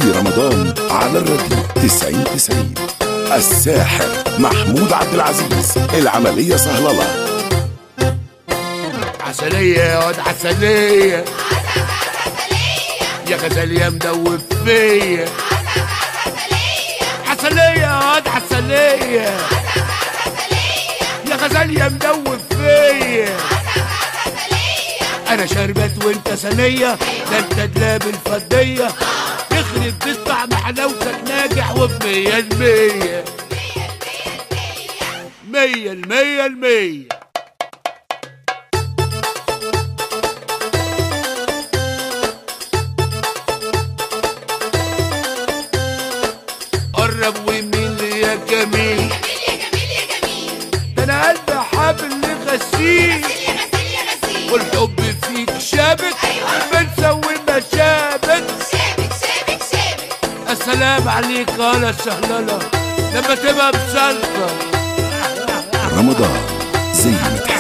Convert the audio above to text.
في رمضان على الراديو 90 90 الساحر محمود عبد العزيز العملية سهللة عسلية يا واد عسلية يا غزال يا مدوب فيا عسلية يا واد عسلية يا غزال يا مدوب فيا انا شربت وانت ثانية ده انت دلاب الفضية تخرب تسمع محلاوتك ناجح وبمية المية مية المية المية قرب ومين لي يا جميل ده انا قلبي حابل لغسيل والحب فيك شابك بنسى والمشابك السلام عليك يا سهللة لما تبقى بسلطة رمضان زي ما تحب